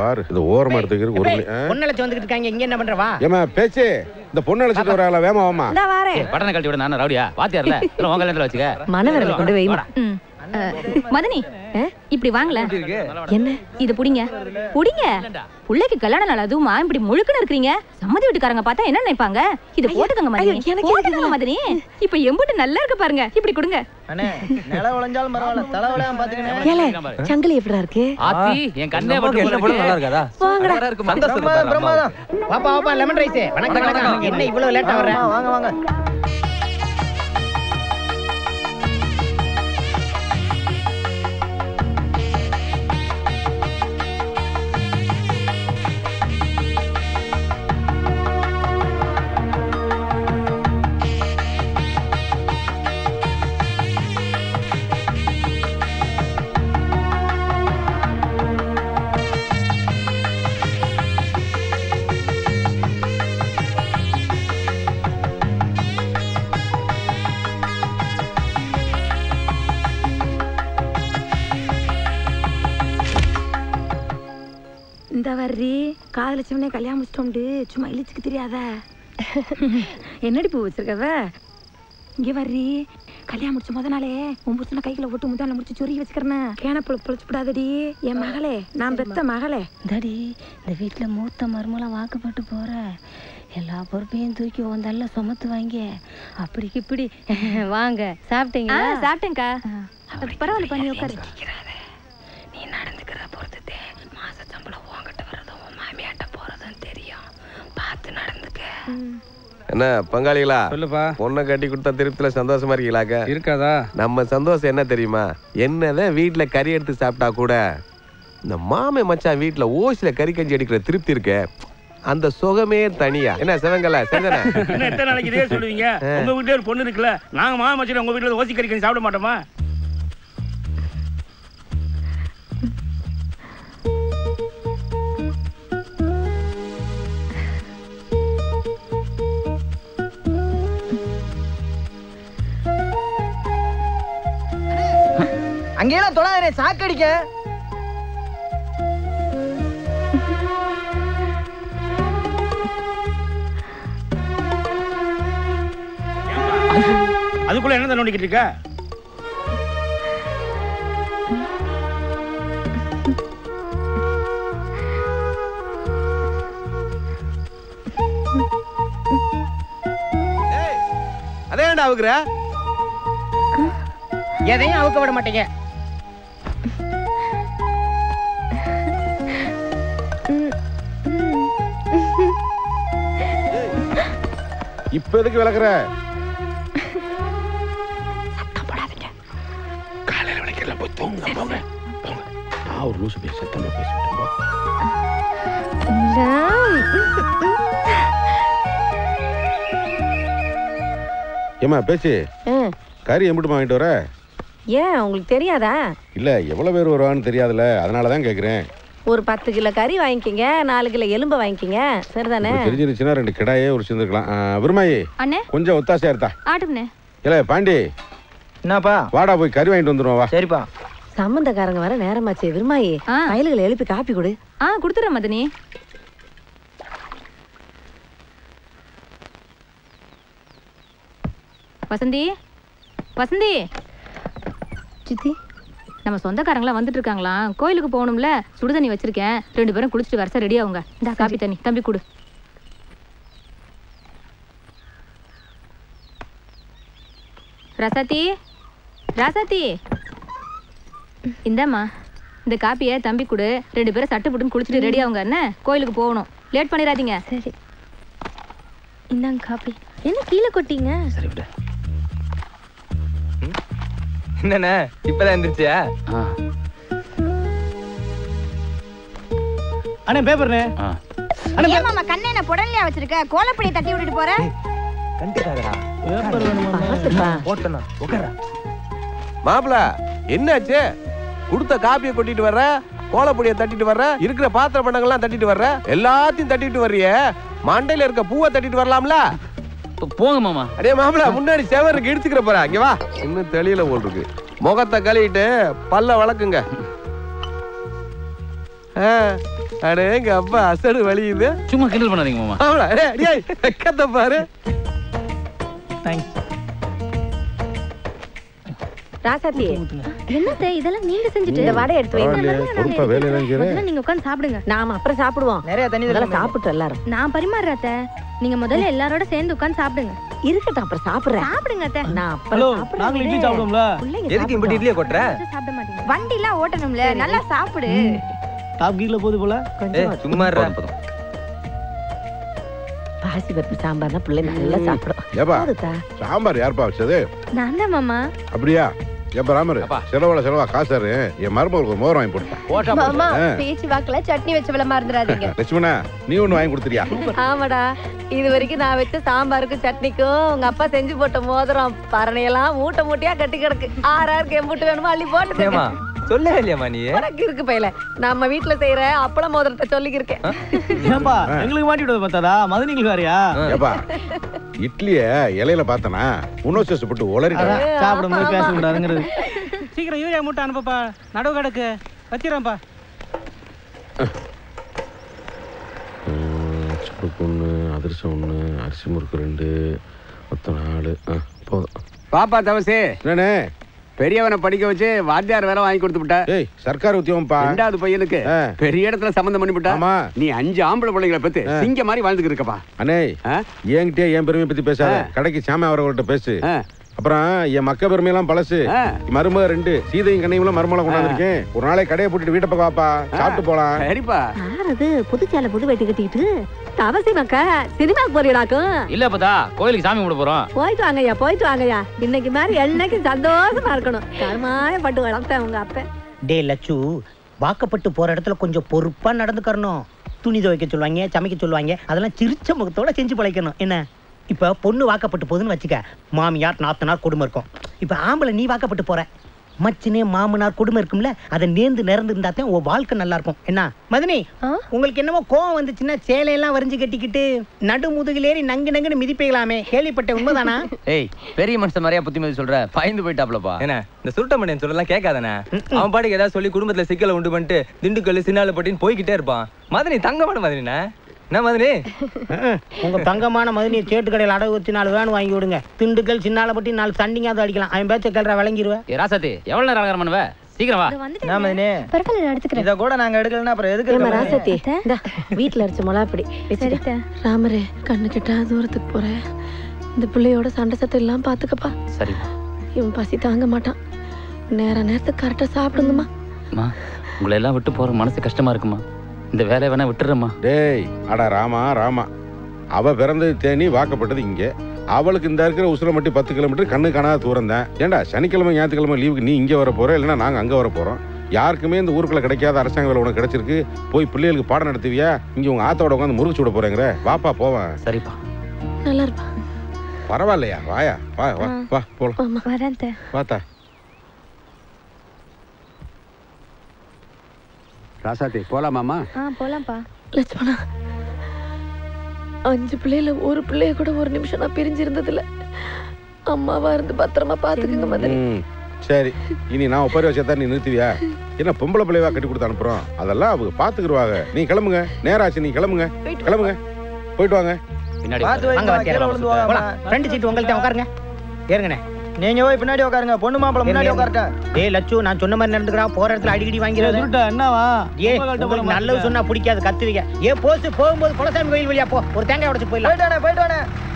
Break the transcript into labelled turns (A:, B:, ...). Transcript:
A: பாரு இது ஓரமா எடுத்துக்கிறதுக்கு ஒரு மணி ஆ?
B: பொண்ணழைச்சு வந்துகிட்டு இருக்காங்க இங்க என்ன பண்ற வா
A: ஏம்மா பேச்சு இந்த பொண்ணு அழைச்சிட்டு வராங்களா வேமா வாமா
C: இந்தா வாரேன்
D: ஏய், பட்டனை கழட்டி விட நான் ரவுடியா வாத்தியார்ல இல்ல உங்க கல்யாணத்துல வச்சுக்க
C: மனவரல கொண்டு வை
D: வாடா.
E: ம். அஹ், மதனி இப்படி வாங்கல
C: என்ன
E: இது புடிங்க புடிங்க பிள்ளைக்கு கல்யாண நாள் அதுவுமா இப்படி முழுக்குன்னு இருக்கிறீங்க சம்மதி வீட்டுக்காரங்க பார்த்தா என்ன நினைப்பாங்க இது போட்டுக்கங்க மதனி
C: ஐயோ, எனக்கு
E: போட்டுக்கங்க மதனி இப்ப எம்புட்டு நல்லா இருக்கு பாருங்க இப்படி கொடுங்க
B: அண்ணே நில உழைஞ்சாலும் பரவாயில்ல தலை விளையாம பாத்துக்கணும்
C: ஏல சங்கிலி எப்படிடா இருக்கு
D: ஆத்தி என் கண்ணே பட்டு
F: என்ன போல நல்லா இருக்காதா
C: வாங்கடா
F: சந்தோஷம்
B: பிரமாதம் வாப்பா வாப்பா லெமன் ரைஸ் வணக்கம் வணக்கம் என்ன இவ்வளவு லேட்டா வர வாங்க வாங்க
C: இந்த வர்றி காதலிச்சவனே கல்யாணம் முடிச்சிட்டோம்டு சும்மா இழிச்சுக்கு தெரியாத என்னடி பூ வச்சிருக்கவ இங்க வர்றி கல்யாணம் முடிச்ச முத நாளே உன் புருஷனை கைக்குள்ள போட்டு முதல்ல முடிச்சு சொருகி வச்சுக்கிறேன் கேன பொழு பொழைச்சு விடாதடி என் மகளே நான் பெத்த மகளே
G: தடி இந்த வீட்டில் மூத்த மருமலாம் வாக்குப்பட்டு போற எல்லா பொறுப்பையும் தூக்கி வந்தால சுமத்து வாங்க அப்படிக்கு இப்படி வாங்க
E: ஆ,
G: சாப்பிட்டீங்களா
E: சாப்பிட்டேன்க்கா பரவாயில்ல பண்ணி உட்காரு
G: நீ நடந்துக்கிற பொறுத்துதே மாச சம்பளம் உன்கிட்ட வர்றதும் உன் மாமியாட்ட போறதும் தெரியும் பார்த்து நடந்துக்க
H: என்ன பங்காளிகளா
F: சொல்லுப்பா
H: பொண்ணை கட்டி கொடுத்தா திருப்தியில சந்தோஷமா இருக்கீங்களாக்க
F: இருக்காதா
H: நம்ம சந்தோஷம் என்ன தெரியுமா என்னதான் வீட்டுல கறி எடுத்து சாப்பிட்டா கூட இந்த மாமே மச்சான் வீட்டுல ஓசில கறி கஞ்சி அடிக்கிற திருப்தி இருக்க அந்த சுகமே தனியா என்ன சிவங்கல செஞ்சன
I: என்ன எத்தனை நாளைக்கு இதே சொல்லுவீங்க உங்க வீட்டுல ஒரு பொண்ணு இருக்குல்ல நாங்க மாமா மச்சின உங்க வீட்டுல ஓசி கறி சாப்பிட மாட்டோமா
B: அங்கேயெல்லாம் தொடாதே சாக்கடிக்க
I: அதுக்குள்ள என்ன நோண்டிக்கிட்டு இருக்க
H: அதே ஏன்டா அவுக்குற
B: எதையும் அவுக்க விட மாட்டீங்க
A: இப்ப எதுக்கு விளக்குற காலையில விளக்கல போய் தூங்க போங்க போங்க நான் ஒரு லூசு பேச சத்தமா பேசிட்டேன் போ. ஏம்மா பேச்சு கறி எம்பிட்டுமா வாங்கிட்டு வர
C: ஏன் உங்களுக்கு தெரியாதா
A: இல்ல எவ்வளவு பேர் வருவான்னு தெரியாதுல்ல அதனால தான் கேக்குறேன்
C: ஒரு பத்து கிலோ கறி வாங்கிக்கிங்க நாலு கிலோ எலும்பை வாங்கிக்கிங்க சரிதானே
A: இப்படி தெரிஞ்சிருச்சுன்னா ரெண்டு கிடாயே ஒரு சேர்ந்துருக்கலாம் விருமாயி
E: அண்ணே
A: கொஞ்சம் ஒத்தாசையா இருந்தா
E: ஆட்டும்ண்ணே
A: இல்ல பாண்டி
B: என்னப்பா
A: வாடா போய் கறி வாங்கிட்டு வந்துருவோம் வா
B: சரிப்பா
C: சம்பந்தக்காரங்க வர நேரமாச்சு விரும்மாயி
E: ஆ.
C: வயலுகளை எழுப்பி காப்பி கொடு
E: ஆ கொடுத்துறேன் மதனி வசந்தி வசந்தி
G: சித்தி
E: நம்ம சொந்தக்காரங்களாம் வந்துட்டு இருக்காங்களாம் கோயிலுக்கு போகணும்ல சுடு தண்ணி வச்சிருக்கேன் ரெண்டு பேரும் குளிச்சுட்டு வரசா ரெடி ஆகுங்க இந்த காப்பி தண்ணி தம்பி கொடு ரசாத்தி ராசாத்தி இந்தாம்மா இந்த காப்பியை தம்பி கொடு ரெண்டு பேரும் சட்டை போட்டுன்னு குளிச்சுட்டு ரெடி ஆகுங்க என்ன கோயிலுக்கு போகணும் லேட் பண்ணிடாதீங்க
G: சரி இந்தாங்க காப்பி என்ன கீழே கொட்டிங்க
F: சரி விடு என்னண்ணே இப்பதான் எந்திரிச்சியா
D: ஆ,
I: அண்ணே பேப்பர்னே
D: ஆ.
J: ஏன் மாமா கண்ணை என்ன புடல்லையா வச்சிருக்க கோலப்படியை தட்டி விட்டுட்டு போற
F: கண்டிக்காதடா
C: பார்த்துப்பா
F: போட்டனா உட்காரா
H: மாப்பிள என்னாச்சு கொடுத்த காப்பியை கொட்டிட்டு வர்ற கோலப்பொடியை தட்டிட்டு வர்ற இருக்கிற பாத்திர பண்டங்கள்லாம் தட்டிட்டு வர்ற எல்லாத்தையும் தட்டிட்டு வர்றியே மண்டையில இருக்க பூவை தட்டிட்டு வரலாம்ல
D: போ- போங்க மாமா
H: அடே மாப்பிள முன்னாடி செவருக்கு இடிச்சுக்கிற போற இங்க வா இன்னும் தெளியல போல் இருக்கு முகத்தை கழுவிட்டு பல்ல வளக்குங்க ஆ, அடே எங்க அப்பா அசடு வலியுது
D: சும்மா கிண்டல் பண்ணாதீங்க மாமா
H: அவளா டேய் டேய் வெக்கத்தை பாரு
C: ராசாத்தி
G: என்னத்த இதெல்லாம் நீங்க செஞ்சுட்டு
C: இந்த வடை எடுத்து வை
K: பொறுப்பா வேலையெல்லாம் செய்யற
G: முதல்ல நீங்க உட்கார்ந்து சாப்பிடுங்க
C: நாம அப்புறம் சாப்பிடுவோம்
B: நிறைய தண்ணி
C: முதல்ல சாப்பிட்டு எல்லாரும்
G: நான் பரிமாறுறேன் அத்தை நீங்க முதல்ல எல்லாரோட சேர்ந்து உட்கார்ந்து சாப்பிடுங்க
C: இருக்கட்டும் அப்புறம் சாப்பிடுறேன்
G: சாப்பிடுங்க அத்தை
C: நான் அப்புறம் சாப்பிடுறேன் விடு. பிள்ளைங்க
F: எதுக்கு இப்படி இட்லியை கொட்டுற
G: சாப்பிட மாட்டீங்க
J: வண்டிலாம் ஓட்டணும்ல நல்லா சாப்பிடு
B: டாப் கீழ போகுது போல
F: ஏய், சும்மா இருடா.
C: பாசி பருப்பு சாம்பார்னா பிள்ளைங்க நல்லா சாப்பிடும்
K: ஏப்பா
C: போதுதா.
K: சாம்பார் யாருப்பா வச்சது
G: நான் தான் மாமா
K: அப்படியா எப்ப ராமரு செலவுல செலவா காசாரு என் மருமகளுக்கு ஒரு மோதிரம் வாங்கி போட்டுட்டேன்
J: மாமா
K: ஆ.
J: பேச்சு வாக்குல சட்னி வச்ச வில மறந்துடாதீங்க
K: லட்சுமணா நீ ஒண்ணு வாங்கி கொடுத்துறியா
C: ஆமாடா இது வரைக்கும் நான் வச்ச சாம்பாருக்கும் சட்னிக்கும் உங்க அப்பா செஞ்சு போட்ட மோதிரம் பரணையெல்லாம் மூட்டை மூட்டையா கட்டி கிடக்கு ஆறாருக்கு எம்பூட்டு வேணுமோ அள்ளி போட்டு
F: ஏமா சொல்லவே இல்லையாம்மா நீ
C: உனக்கு இருக்கு பையல நம்ம வீட்டுல செய்யற அப்பள மோதிரத்தை சொல்லிக்கிருக்கேன்
B: ஏன்பா எங்களுக்கு மாட்டி விடுறது பார்த்தாடா மதுனிங்களுக்கு வேறையா
K: ஏப்பா இட்லிய இலையில பார்த்தனா உணவு போட்டு உளறிட்டேன்
B: சாப்பிடும்போது பேச கூடாதுங்கிறது சீக்கிரம் யூரியா மூட்டை அனுப்பப்பா நடுவு கிடக்கு வச்சிடறேன்ப்பா
A: சுடுக்கு ஒன்று அதிரசம் ஒன்று அரிசி முறுக்கு ரெண்டு மொத்தம் நாலு ஆ போதும்
L: பாப்பா தவசே
K: என்னண்ணே
L: பெரியவனை படிக்க வச்சு வாத்தியார் வேலை வாங்கி கொடுத்து விட்ட
K: ஏய் சர்க்கார் உத்தியோகம்ப்பா
L: ரெண்டாவது பையனுக்கு
K: ஆ.
L: பெரிய இடத்துல சம்பந்தம் பண்ணி விட்டா
K: ஆமா.
L: நீ அஞ்சு ஆம்பளை பிள்ளைங்களை பத்தி
K: ஆ.
L: சிங்க மாதிரி வாழ்ந்துக்கு இருக்கப்பா
K: அண்ணே
L: ஆ?
K: என்கிட்டயே என் பெருமையை பத்தி பேசாத
L: ஆ.
K: கடைக்கு சாமி அவர்கள்ட்ட பேசு
L: ஆ.
K: அப்புறம் என் மக்க பெருமையெல்லாம் பழசு
L: ஆ.
K: மருமக ரெண்டு சீதையும் கண்ணையும் மருமகளை கொண்டாந்துருக்கேன் ஒரு நாளை கடையை போட்டுட்டு வீட்டை பக்கம் வாப்பா சாப்பிட்டு போலாம்
L: சரிப்பா
C: யாரது புதுச்சால புது வெட்டி கட்டிக்கிட்டு தவசி மக்கா சினிமாக்கு போறீடாக்கும்
D: இல்ல அப்பதா கோயிலுக்கு சாமி கும்பிட போறோம்
C: போயிட்டு வாங்கய்யா போயிட்டு வாங்கய்யா இன்னைக்கு மாதிரி என்னைக்கு சந்தோஷமா இருக்கணும் கருமாய பட்டு வளர்த்தேன் உங்க அப்ப
B: டே லட்சு வாக்கப்பட்டு போற இடத்துல கொஞ்சம் பொறுப்பா நடந்துக்கறணும் துணி துவைக்க சொல்லுவாங்க சமைக்க சொல்லுவாங்க அதெல்லாம் சிரிச்ச முகத்தோட செஞ்சு பழைக்கணும் என்ன இப்ப பொண்ணு வாக்கப்பட்டு போகுதுன்னு வச்சுக்க மாமியார் நாத்தனார் கொடுமை இருக்கும் இப்ப ஆம்பளை நீ வாக்கப்பட்டு போற மச்சினே மாமனார் கொடுமை இருக்கும்ல அதை நேர்ந்து நிறந்து இருந்தா தான் உன் வாழ்க்கை நல்லா இருக்கும் என்ன மதனி உங்களுக்கு என்னமோ கோவம் வந்துச்சுன்னா சேலையெல்லாம் வரைஞ்சு கட்டிக்கிட்டு நடு முதுகிலேறி நங்கு நங்குன்னு மிதிப்பீங்களாமே கேள்விப்பட்ட உண்மைதானா
F: ஏய் பெரிய மனுஷன் மாதிரியா புத்திமதி சொல்ற பயந்து போயிட்டாப்லப்பா என்ன இந்த சுருட்டமணியன் சொல்லலாம் கேட்காதானே அவன் பாட்டுக்கு ஏதாவது சொல்லி குடும்பத்துல சிக்கலை உண்டு பண்ணிட்டு திண்டுக்கல் சின்னால போட்டின்னு போய்கிட்டே இருப்பான் மதனி தங்கமான மதனிண்ணே என்ன மதனி
B: உங்க தங்கமான மதுனியை சேட்டு கடையில் அடகு வச்சு நாலு வேன் வாங்கி விடுங்க திண்டுக்கல் சின்னால பட்டி நாலு தண்டிங்காவது அடிக்கலாம் அவன் பேச்ச கேள்ற விளங்கிடுவேன்
D: ஏ ராசாத்தி எவ்வளவு நேரம் அலங்காரம் பண்ணுவ சீக்கிரம் வா
B: நான் மதினி
G: பரவாயில்ல நான் எடுத்துக்கிறேன்
B: இத கூட நாங்க எடுக்கலன்னா அப்புறம் எதுக்கு
C: ஏமா
B: எடுக்க
C: ராசத்தி இந்தா, வீட்டுல அரைச்ச மிளகாப்பொடி வச்சுட்டா ராமரே கண்ணு கெட்டா தூரத்துக்கு போறேன் இந்த பிள்ளையோட சண்டை சத்தம் எல்லாம் பாத்துக்கப்பா
D: சரி
C: இவன் பசி தாங்க மாட்டான் நேர நேரத்துக்கு கரெக்டா சாப்பிடுங்கம்மா
D: அம்மா உங்களை எல்லாம் விட்டு போற மனசு கஷ்டமா இருக்குமா இந்த வேலையை வேணா விட்டுறேம்மா
K: டேய் அடா ராமா ராமா அவ பிறந்தது தேனி வாக்கப்பட்டது இங்க அவளுக்கு இந்த இருக்கிற உசுரை மட்டும் பத்து கிலோமீட்டர் கண்ணு காணாத தூரம் தான் ஏன்டா சனிக்கிழமை ஞாயிற்றுக்கிழமை லீவுக்கு நீ இங்கே வர போற இல்லைன்னா நாங்கள் அங்கே வர போறோம் யாருக்குமே இந்த ஊருக்குள்ள கிடைக்காத அரசாங்க வேலை உனக்கு கிடைச்சிருக்கு போய் பிள்ளைகளுக்கு பாடம் நடத்துவியா இங்க உங்க ஆத்தோட உட்காந்து முறுக்கு சுட போறேங்கிற வாப்பா போவேன்
D: சரிப்பா
C: நல்லா இருப்பா
K: பரவாயில்லையா வாயா வா வா வா போலாம்
G: வரேன் அத்தை.
K: வாத்தா
L: ராசாத்தி போலாமாமா
G: ஆ போலாம்ப்பா
C: லட்சுமணா அஞ்சு பிள்ளைல ஒரு பிள்ளைய கூட ஒரு நிமிஷம் நான் பிரிஞ்சிருந்தது இல்ல அம்மாவா இருந்து பத்திரமா பாத்துக்குங்க மதனி
K: ம் சரி இனி நான் ஒப்பாரி வச்சா நீ நிறுத்துவியா என்ன பொம்பளை பிள்ளைவா கட்டி கொடுத்து அனுப்புறோம் அதெல்லாம் அவங்க பாத்துக்கிடுவாங்க நீ கிளம்புங்க நேராச்சு நீ கிளம்புங்க கிளம்புங்க போயிட்டு வாங்க
D: பின்னாடி
B: பார்த்து
D: உட்காரு.
B: வாங்க வாத்தியார் போலாம் ஃப்ரெண்ட் சீட் உங்கள்ட்ட உட்காருங்க ஏறுங்கண்ணே நீங்க போய் பின்னாடி உட்காருங்க பொண்ணு மாப்பிள முன்னாடி உட்காருட்ட டேய் லட்சு நான் சொன்ன மாதிரி நடந்துக்கிறா போற இடத்துல அடிக்கடி வாங்கிறது என்னவா ஏ உங்களுக்கு நல்லது சொன்னா பிடிக்காது கத்துவீங்க ஏ போச்சு போகும்போது குலசாமி கோயில் வழியா போ ஒரு தேங்காய் உடைச்சு போயிடலாம் போயிட்டு போயிட்டு